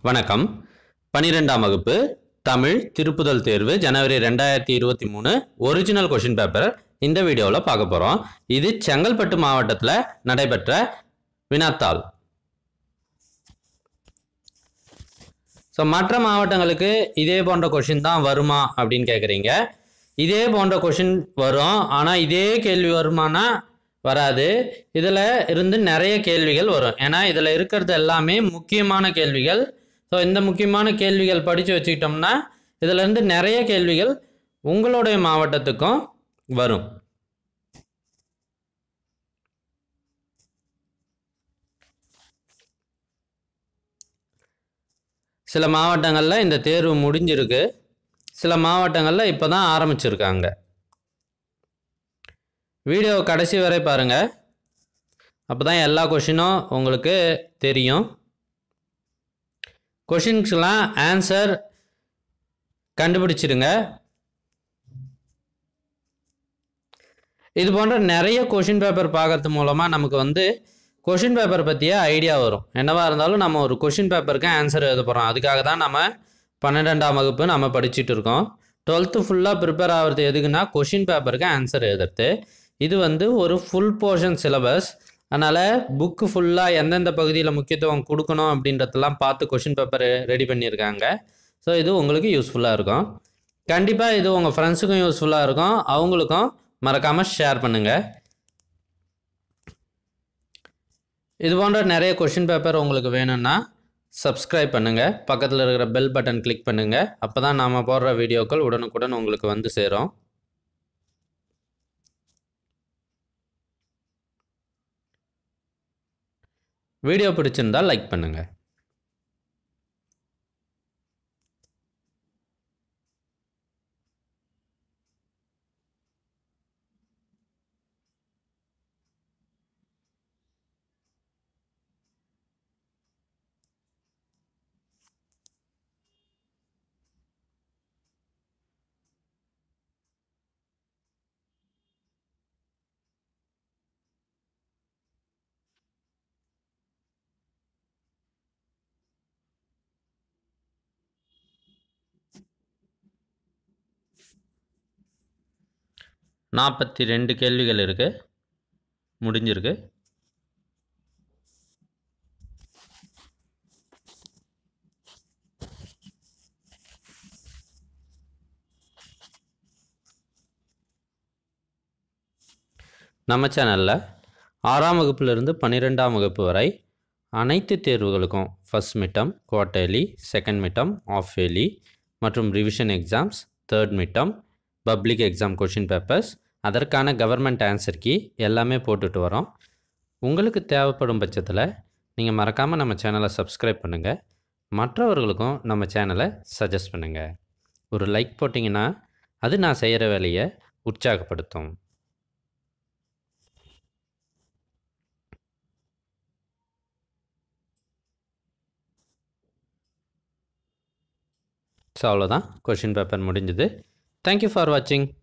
வணக்கம் பனிரெண்டாம் வகுப்பு தமிழ் திருப்புதல் தேர்வு ஜனவரி ரெண்டாயிரத்தி இருபத்தி மூணு ஒரிஜினல் கொஷின் பேப்பர் இந்த வீடியோவில் பார்க்க போகிறோம் இது செங்கல்பட்டு மாவட்டத்தில் நடைபெற்ற வினாத்தாள் ஸோ மற்ற மாவட்டங்களுக்கு இதே போன்ற கொஷின் தான் வருமா அப்படின்னு கேட்குறீங்க இதே போன்ற கொஷின் வரும் ஆனால் இதே கேள்வி வருமானா வராது இதில் இருந்து நிறைய கேள்விகள் வரும் ஏன்னா இதில் இருக்கிறது எல்லாமே முக்கியமான கேள்விகள் ஸோ இந்த முக்கியமான கேள்விகள் படித்து வச்சுக்கிட்டோம்னா இதுல இருந்து நிறைய கேள்விகள் உங்களுடைய மாவட்டத்துக்கும் வரும் சில மாவட்டங்களில் இந்த தேர்வு முடிஞ்சிருக்கு சில மாவட்டங்களில் இப்போ தான் ஆரம்பிச்சிருக்காங்க வீடியோ கடைசி வரை பாருங்கள் அப்போ தான் எல்லா கொஷினும் உங்களுக்கு தெரியும் கொஷின்ஸ்க்கெலாம் ஆன்சர் கண்டுபிடிச்சிடுங்க இது போன்ற நிறைய கொஷின் பேப்பர் பார்க்கறது மூலமாக நமக்கு வந்து கொஷின் பேப்பர் பற்றிய ஐடியா வரும் என்னவா இருந்தாலும் நம்ம ஒரு கொஷின் பேப்பருக்கு ஆன்சர் எழுத போகிறோம் அதுக்காக தான் நம்ம பன்னிரெண்டாம் வகுப்பு நம்ம படிச்சுட்டு இருக்கோம் டுவெல்த்து ஃபுல்லாக ப்ரிப்பேர் ஆகிறது எதுக்குன்னா கொஷின் பேப்பருக்கு ஆன்சர் எழுதுறது இது வந்து ஒரு ஃபுல் போர்ஷன் சிலபஸ் அதனால் புக்கு ஃபுல்லாக எந்தெந்த பகுதியில் முக்கியத்துவம் கொடுக்கணும் அப்படின்றதெல்லாம் பார்த்து கொஷின் பேப்பர் ரெடி பண்ணியிருக்காங்க ஸோ இது உங்களுக்கு யூஸ்ஃபுல்லாக இருக்கும் கண்டிப்பாக இது உங்கள் ஃப்ரெண்ட்ஸுக்கும் யூஸ்ஃபுல்லாக இருக்கும் அவங்களுக்கும் மறக்காமல் ஷேர் பண்ணுங்கள் இது போன்ற நிறைய கொஷின் பேப்பர் உங்களுக்கு வேணும்னா சப்ஸ்கிரைப் பண்ணுங்கள் பக்கத்தில் இருக்கிற பெல் பட்டன் கிளிக் பண்ணுங்கள் அப்போ தான் நாம் போடுற வீடியோக்கள் உடனுக்குடன் உங்களுக்கு வந்து சேரும் வீடியோ பிடிச்சிருந்தால் லைக் பண்ணுங்கள் நாற்பத்தி ரெண்டு கேள்விகள் இருக்குது முடிஞ்சிருக்கு நம்ம சேனலில் ஆறாம் வகுப்பிலிருந்து பன்னிரெண்டாம் வகுப்பு வரை அனைத்து தேர்வுகளுக்கும் first midterm quarterly second midterm half yearly மற்றும் revision exams third midterm public exam question papers அதற்கான கவர்மெண்ட் ஆன்சர் கீ எல்லாமே போட்டுட்டு வரோம் உங்களுக்கு தேவைப்படும் பட்சத்தில் நீங்கள் மறக்காமல் நம்ம சேனலை சப்ஸ்கிரைப் பண்ணுங்கள் மற்றவர்களுக்கும் நம்ம சேனலை சஜஸ்ட் பண்ணுங்கள் ஒரு லைக் போட்டிங்கன்னா அது நான் செய்கிற வேலையை உற்சாகப்படுத்தும் ஸோ அவ்வளோதான் கொஷின் பேப்பர் முடிஞ்சுது தேங்க்யூ ஃபார் வாட்சிங்